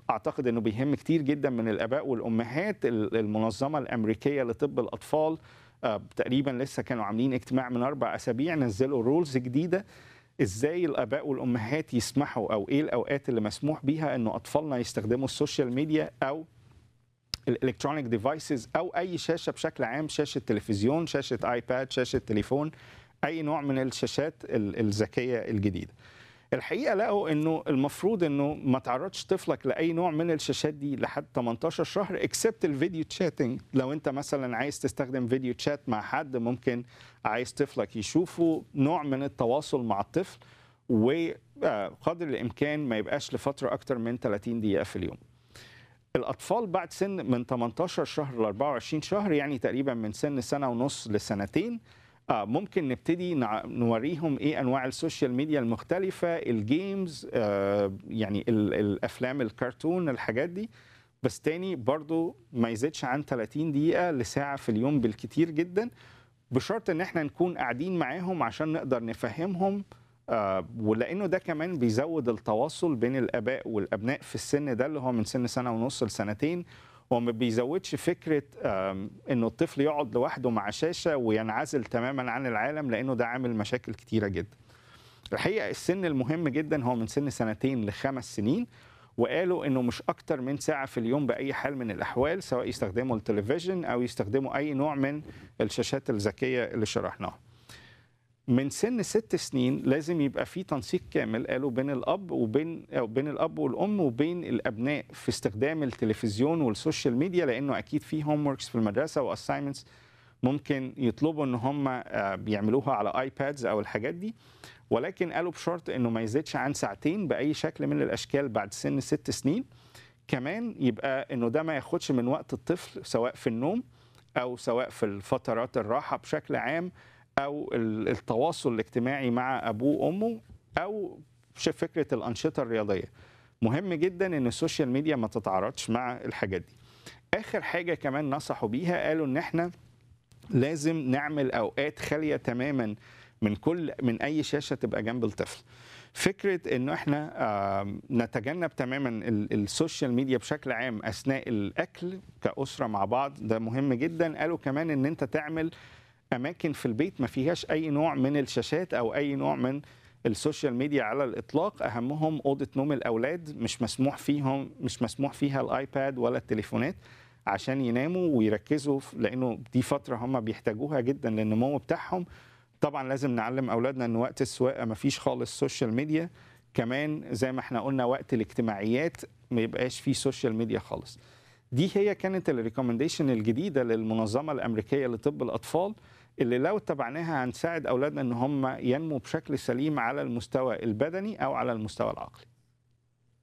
اعتقد انه بيهم كتير جدا من الاباء والامهات ال- المنظمه الامريكيه لطب الاطفال آه، تقريبا لسه كانوا عاملين اجتماع من اربع اسابيع نزلوا رولز جديده ازاي الاباء والامهات يسمحوا او ايه الاوقات اللي مسموح بيها انه اطفالنا يستخدموا السوشيال ميديا او الالكترونيك ديفايسز او اي شاشه بشكل عام شاشه تلفزيون شاشه ايباد شاشه تليفون اي نوع من الشاشات ال- الذكيه الجديده الحقيقه لقوا انه المفروض انه ما تعرضش طفلك لاي نوع من الشاشات دي لحد 18 شهر اكسبت الفيديو تشاتنج لو انت مثلا عايز تستخدم فيديو تشات مع حد ممكن عايز طفلك يشوفه نوع من التواصل مع الطفل وقدر الامكان ما يبقاش لفتره اكتر من 30 دقيقه في اليوم الاطفال بعد سن من 18 شهر ل 24 شهر يعني تقريبا من سن سنه ونص لسنتين آه ممكن نبتدي نع- نوريهم ايه انواع السوشيال ميديا المختلفه الجيمز آه يعني ال- الافلام الكرتون الحاجات دي بس تاني برضو ما يزيدش عن 30 دقيقه لساعه في اليوم بالكتير جدا بشرط ان احنا نكون قاعدين معاهم عشان نقدر نفهمهم آه ولانه ده كمان بيزود التواصل بين الاباء والابناء في السن ده اللي هو من سن سنه ونص لسنتين وما بيزودش فكره آم، انه الطفل يقعد لوحده مع شاشه وينعزل تماما عن العالم لانه ده عامل مشاكل كتيره جدا. الحقيقه السن المهم جدا هو من سن سنتين لخمس سنين وقالوا انه مش اكتر من ساعه في اليوم باي حال من الاحوال سواء يستخدموا التلفزيون او يستخدموا اي نوع من الشاشات الذكيه اللي شرحناها. من سن ست سنين لازم يبقى في تنسيق كامل قالوا بين الاب وبين أو بين الاب والام وبين الابناء في استخدام التلفزيون والسوشيال ميديا لانه اكيد في هوم وركس في المدرسه واساينمنتس ممكن يطلبوا ان هم آه، بيعملوها على ايبادز او الحاجات دي ولكن قالوا بشرط انه ما يزيدش عن ساعتين باي شكل من الاشكال بعد سن ست سنين كمان يبقى انه ده ما ياخدش من وقت الطفل سواء في النوم او سواء في الفترات الراحه بشكل عام او ال- التواصل الاجتماعي مع ابوه وامه او ش- فكره الانشطه الرياضيه مهم جدا ان السوشيال ميديا ما تتعارضش مع الحاجات دي اخر حاجه كمان نصحوا بيها قالوا ان احنا لازم نعمل اوقات خاليه تماما من كل من اي شاشه تبقى جنب الطفل فكره انه احنا آم، نتجنب تماما ال- السوشيال ميديا بشكل عام اثناء الاكل كاسره مع بعض ده مهم جدا قالوا كمان ان انت تعمل اماكن في البيت ما فيهاش اي نوع من الشاشات او اي نوع من السوشيال ميديا على الاطلاق اهمهم اوضه نوم الاولاد مش مسموح فيهم مش مسموح فيها الايباد ولا التليفونات عشان يناموا ويركزوا في- لانه دي فتره هم بيحتاجوها جدا للنمو بتاعهم طبعا لازم نعلم اولادنا ان وقت السواقه ما فيش خالص سوشيال ميديا كمان زي ما احنا قلنا وقت الاجتماعيات ما يبقاش فيه سوشيال ميديا خالص دي هي كانت الريكومنديشن الجديده للمنظمه الامريكيه لطب الاطفال اللي لو اتبعناها هنساعد اولادنا ان هم ينمو بشكل سليم على المستوى البدني او على المستوى العقلي